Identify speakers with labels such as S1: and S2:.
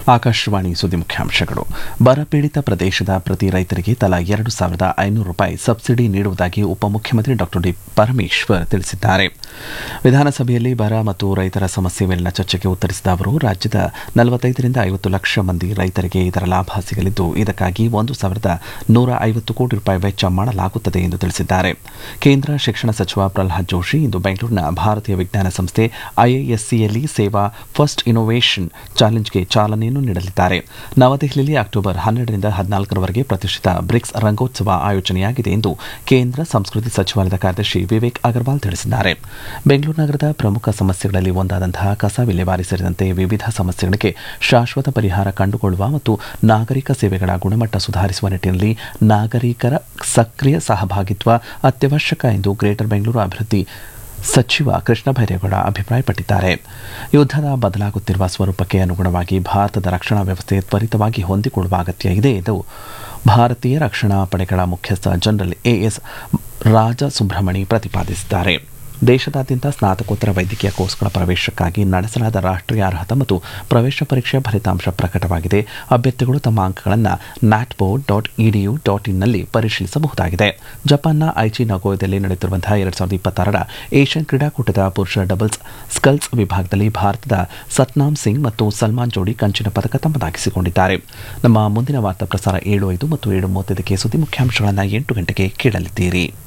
S1: ಆಕಾಶವಾಣಿ ಸುದ್ದಿ ಮುಖ್ಯಾಂಶಗಳು ಬರಪೀಡಿತ ಪ್ರದೇಶದ ಪ್ರತಿ ರೈತರಿಗೆ ತಲಾ ಎರಡು ಸಾವಿರದ ಐನೂರು ರೂಪಾಯಿ ಸಬ್ಸಿಡಿ ನೀಡುವುದಾಗಿ ಉಪಮುಖ್ಯಮಂತ್ರಿ ಡಾ ಡಿ ಪರಮೇಶ್ವರ್ ತಿಳಿಸಿದ್ದಾರೆ ವಿಧಾನಸಭೆಯಲ್ಲಿ ಬರ ಮತ್ತು ರೈತರ ಸಮಸ್ಯೆ ಮೇಲಿನ ಚರ್ಚೆಗೆ ಉತ್ತರಿಸಿದ ಅವರು ರಾಜ್ಯದ ನಲವತ್ತೈದರಿಂದ ಐವತ್ತು ಲಕ್ಷ ಮಂದಿ ರೈತರಿಗೆ ಇದರ ಲಾಭ ಸಿಗಲಿದ್ದು ಇದಕ್ಕಾಗಿ ಒಂದು ಸಾವಿರದ ನೂರ ಐವತ್ತು ಕೋಟಿ ರೂಪಾಯಿ ವೆಚ್ಚ ಮಾಡಲಾಗುತ್ತದೆ ಎಂದು ತಿಳಿಸಿದ್ದಾರೆ ಕೇಂದ್ರ ಶಿಕ್ಷಣ ಸಚಿವ ಪ್ರಹ್ಲಾದ್ ಜೋಶಿ ಇಂದು ಬೆಂಗಳೂರಿನ ಭಾರತೀಯ ವಿಜ್ಞಾನ ಸಂಸ್ಥೆ ಐಐಎಸ್ಸಿಯಲ್ಲಿ ಸೇವಾ ಫಸ್ಟ್ ಇನ್ನೋವೇಷನ್ ಚಾಲೆಂಜ್ಗೆ ಚಾಲನೆಯನ್ನು ನೀಡಲಿದ್ದಾರೆ ನವದೆಹಲಿಯಲ್ಲಿ ಅಕ್ಟೋಬರ್ ಹನ್ನೆರಡರಿಂದ ಹದಿನಾಲ್ಕರವರೆಗೆ ಪ್ರತಿಷ್ಠಿತ ಬ್ರಿಕ್ಸ್ ರಂಗೋತ್ಸವ ಆಯೋಜನೆಯಾಗಿದೆ ಎಂದು ಕೇಂದ್ರ ಸಂಸ್ಕೃತಿ ಸಚಿವಾಲಯದ ಕಾರ್ಯದರ್ಶಿ ವಿವೇಕ್ ಅಗರ್ವಾಲ್ ತಿಳಿಸಿದ್ದಾರೆ ಬೆಂಗಳೂರು ನಗರದ ಪ್ರಮುಖ ಸಮಸ್ಯೆಗಳಲ್ಲಿ ಒಂದಾದಂತಹ ಕಸ ವಿಲೇವಾರಿ ಸೇರಿದಂತೆ ವಿವಿಧ ಸಮಸ್ಯೆಗಳಿಗೆ ಶಾಶ್ವತ ಪರಿಹಾರ ಕಂಡುಕೊಳ್ಳುವ ಮತ್ತು ನಾಗರಿಕ ಸೇವೆಗಳ ಗುಣಮಟ್ಟ ಸುಧಾರಿಸುವ ನಿಟ್ಟಿನಲ್ಲಿ ನಾಗರಿಕರ ಸಕ್ರಿಯ ಸಹಭಾಗಿತ್ವ ಅತ್ಯವಶ್ಯಕ ಎಂದು ಗ್ರೇಟರ್ ಬೆಂಗಳೂರು ಅಭಿವೃದ್ಧಿ ಸಚಿವ ಕೃಷ್ಣ ಬೈರೇಗೌಡ ಅಭಿಪ್ರಾಯಪಟ್ಟಿದ್ದಾರೆ ಯುದ್ಧದ ಬದಲಾಗುತ್ತಿರುವ ಸ್ವರೂಪಕ್ಕೆ ಅನುಗುಣವಾಗಿ ಭಾರತದ ರಕ್ಷಣಾ ವ್ಯವಸ್ಥೆ ತ್ವರಿತವಾಗಿ ಹೊಂದಿಕೊಳ್ಳುವ ಅಗತ್ಯ ಇದೆ ಎಂದು ಭಾರತೀಯ ರಕ್ಷಣಾ ಪಡೆಗಳ ಮುಖ್ಯಸ್ಥ ಜನರಲ್ ಎಎಸ್ ರಾಜ ಸುಬ್ರಹ್ಮಣಿ ಪ್ರತಿಪಾದಿಸಿದ್ದಾರೆ ದೇಶದಾದ್ಯಂತ ಸ್ನಾತಕೋತ್ತರ ವೈದ್ಯಕೀಯ ಕೋರ್ಸ್ಗಳ ಪ್ರವೇಶಕ್ಕಾಗಿ ನಡೆಸಲಾದ ರಾಷ್ಟ್ರೀಯ ಅರ್ಹತಾ ಮತ್ತು ಪ್ರವೇಶ ಪರೀಕ್ಷೆ ಫಲಿತಾಂಶ ಪ್ರಕಟವಾಗಿದೆ ಅಭ್ಯರ್ಥಿಗಳು ತಮ್ಮ ಅಂಕಗಳನ್ನು nat board dot EDU dot ಇನ್ನಲ್ಲಿ ಪರಿಶೀಲಿಸಬಹುದಾಗಿದೆ ಜಪಾನ್ನ ಐಚಿ ನಗೋಯದಲ್ಲಿ ನಡೆಯುತ್ತಿರುವಂತಹ ಎರಡ್ ಸಾವಿರದ ಇಪ್ಪತ್ತಾರರ ಏಷ್ಯನ್ ಕ್ರೀಡಾಕೂಟದ ಪುರುಷರ ಡಬಲ್ಸ್ ಸ್ಕಲ್ಸ್ ವಿಭಾಗದಲ್ಲಿ ಭಾರತದ ಸತ್ನಾಮ್ ಸಿಂಗ್ ಮತ್ತು ಸಲ್ಮಾನ್ ಜೋಡಿ ಕಂಚಿನ ಪದಕ ತಮ್ಮದಾಗಿಸಿಕೊಂಡಿದ್ದಾರೆ ನಮ್ಮ ಮುಂದಿನ ವಾರ್ತಾ ಪ್ರಸಾರ ಏಳು ಐದು ಮತ್ತು ಏಳು ಮೂವತ್ತೈದಕ್ಕೆ ಸುದ್ದಿ ಮುಖ್ಯಾಂಶಗಳನ್ನು ಎಂಟು ಗಂಟೆಗೆ ಕೇಳಲಿದ್ದೀರಿ